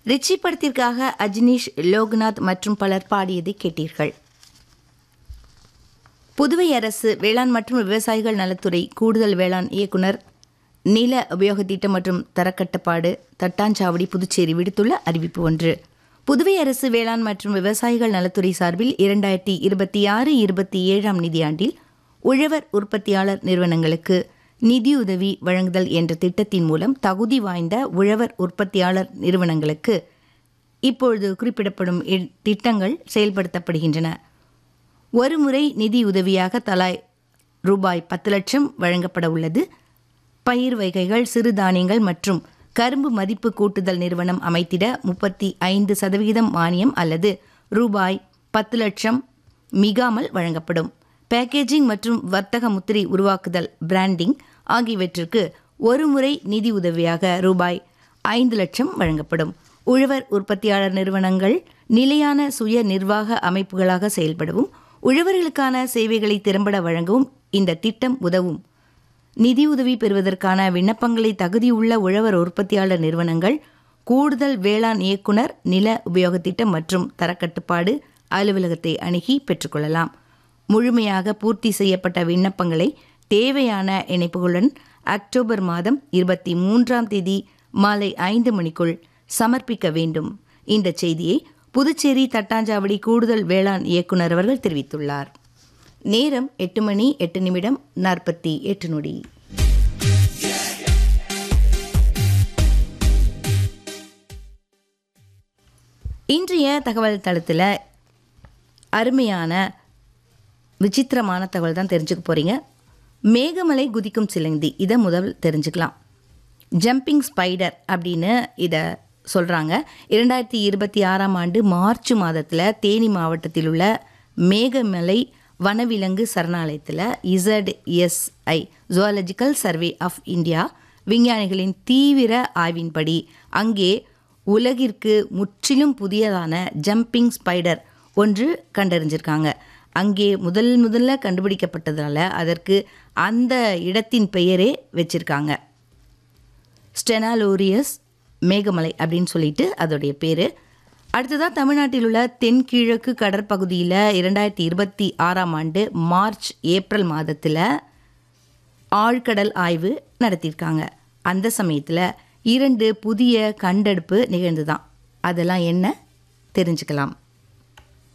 rich படத்திற்காக அஜ்னீஷ் லோக்நாத் மற்றும் பலர் பாடியதை கேட்டீர்கள் புதுவை அரசு வேளாண் மற்றும் விவசாயிகள் நலத்துறை கூடுதல் வேளாண் இயக்குனர் நில உபயோக திட்டம் மற்றும் தரக்கட்டுப்பாடு தட்டாஞ்சாவடி புதுச்சேரி விடுத்துள்ள அறிவிப்பு ஒன்று புதுவை அரசு வேளாண் மற்றும் விவசாயிகள் நலத்துறை சார்பில் இரண்டாயிரத்தி இருபத்தி ஆறு இருபத்தி ஏழாம் நிதியாண்டில் உழவர் உற்பத்தியாளர் நிறுவனங்களுக்கு நிதியுதவி வழங்குதல் என்ற திட்டத்தின் மூலம் தகுதி வாய்ந்த உழவர் உற்பத்தியாளர் நிறுவனங்களுக்கு இப்பொழுது குறிப்பிடப்படும் இ- திட்டங்கள் செயல்படுத்தப்படுகின்றன ஒருமுறை நிதி உதவியாக தலா ரூபாய் பத்து லட்சம் வழங்கப்பட உள்ளது பயிர் வகைகள் சிறுதானியங்கள் மற்றும் கரும்பு மதிப்பு கூட்டுதல் நிறுவனம் அமைத்திட முப்பத்தி ஐந்து சதவிகிதம் மானியம் அல்லது ரூபாய் பத்து லட்சம் மிகாமல் வழங்கப்படும் பேக்கேஜிங் மற்றும் வர்த்தக முத்திரை உருவாக்குதல் பிராண்டிங் ஆகியவற்றிற்கு ஒருமுறை நிதி உதவியாக ரூபாய் ஐந்து லட்சம் வழங்கப்படும் உழவர் உற்பத்தியாளர் நிறுவனங்கள் நிலையான சுய நிர்வாக அமைப்புகளாக செயல்படவும் உழவர்களுக்கான சேவைகளை திறம்பட வழங்கவும் இந்த திட்டம் உதவும் நிதியுதவி பெறுவதற்கான விண்ணப்பங்களை தகுதியுள்ள உழவர் உற்பத்தியாளர் நிறுவனங்கள் கூடுதல் வேளாண் இயக்குனர் நில உபயோக திட்டம் மற்றும் தரக்கட்டுப்பாடு அலுவலகத்தை அணுகி பெற்றுக்கொள்ளலாம் முழுமையாக பூர்த்தி செய்யப்பட்ட விண்ணப்பங்களை தேவையான இணைப்புகளுடன் அக்டோபர் மாதம் இருபத்தி மூன்றாம் தேதி மாலை ஐந்து மணிக்குள் சமர்ப்பிக்க வேண்டும் இந்த செய்தியை புதுச்சேரி தட்டாஞ்சாவடி கூடுதல் வேளாண் இயக்குனர் அவர்கள் தெரிவித்துள்ளார் நேரம் எட்டு மணி எட்டு நிமிடம் நாற்பத்தி எட்டு நொடி இன்றைய தகவல் தளத்தில் அருமையான விசித்திரமான தகவல் தான் தெரிஞ்சுக்க போகிறீங்க மேகமலை குதிக்கும் சிலந்தி இதை முதல் தெரிஞ்சுக்கலாம் ஜம்பிங் ஸ்பைடர் அப்படின்னு இதை சொல்கிறாங்க இரண்டாயிரத்தி இருபத்தி ஆறாம் ஆண்டு மார்ச் மாதத்தில் தேனி மாவட்டத்தில் உள்ள மேகமலை வனவிலங்கு சரணாலயத்தில் ZSI zoological survey of India விஞ்ஞானிகளின் தீவிர ஆய்வின்படி அங்கே உலகிற்கு முற்றிலும் புதியதான ஜம்பிங் ஸ்பைடர் ஒன்று கண்டறிஞ்சிருக்காங்க அங்கே முதல் முதல்ல கண்டுபிடிக்கப்பட்டதால அதற்கு அந்த இடத்தின் பெயரே வச்சிருக்காங்க ஸ்டெனாலோரியஸ் மேகமலை அப்படின்னு சொல்லிட்டு அதோடைய பேர் அடுத்ததாக தமிழ்நாட்டில் உள்ள தென்கிழக்கு கடற்பகுதியில் இரண்டாயிரத்தி இருபத்தி ஆறாம் ஆண்டு மார்ச் ஏப்ரல் மாதத்தில் ஆழ்கடல் ஆய்வு நடத்தியிருக்காங்க அந்த சமயத்தில் இரண்டு புதிய கண்டெடுப்பு நிகழ்ந்துதான் அதெல்லாம் என்ன தெரிஞ்சுக்கலாம்